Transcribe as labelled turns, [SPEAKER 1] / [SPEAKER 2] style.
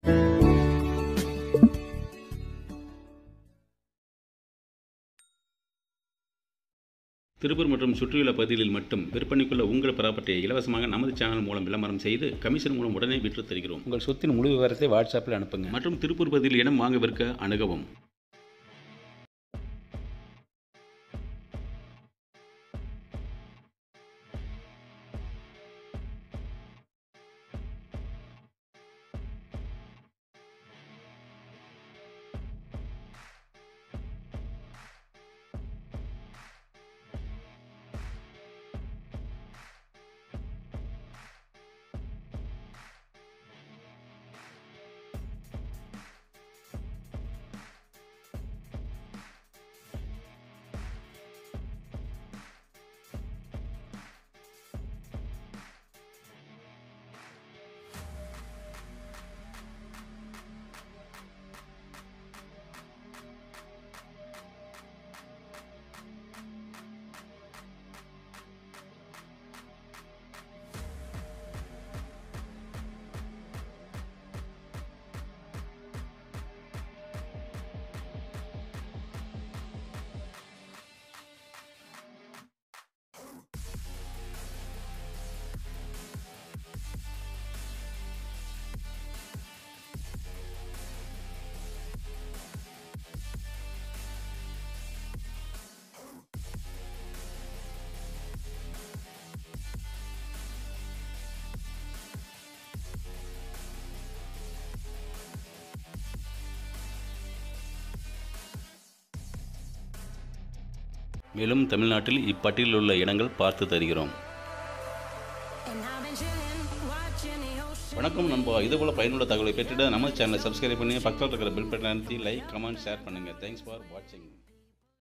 [SPEAKER 1] திருப்பூர் மற்றும் சுற்றியுள்ள பகுதிகளில் மட்டும் விற்பனைக்குள்ள உங்கள் ப்ராப்பர்ட்டியை இலவசமாக நமது சேனல் மூலம் விளம்பரம் செய்து கமிஷன் மூலம் உடனே விற்று தருகிறோம் உங்கள் சொத்தின் முழு விவரத்தை வாட்ஸ்அப்பில் அனுப்புங்க மற்றும் திருப்பூர் பகுதியில் இடம் வாங்க விற்க அணுகவும் மேலும் தமிழ்நாட்டில் இப்பட்டியலில் உள்ள இடங்கள் பார்த்து தருகிறோம்
[SPEAKER 2] And I've been chilling, watching the ocean.
[SPEAKER 1] வணக்கம் நண்பா இதுபோல் பயனுள்ள தகவலை பெற்றுட்டு நம்ம சேனலை சப்ஸ்கிரைப் பண்ணி பக்கத்தில் இருக்கிற பில் பட்டன் அழுத்தி லைக் கமெண்ட் ஷேர் பண்ணுங்கள் தேங்க்ஸ் ஃபார் வாட்சிங்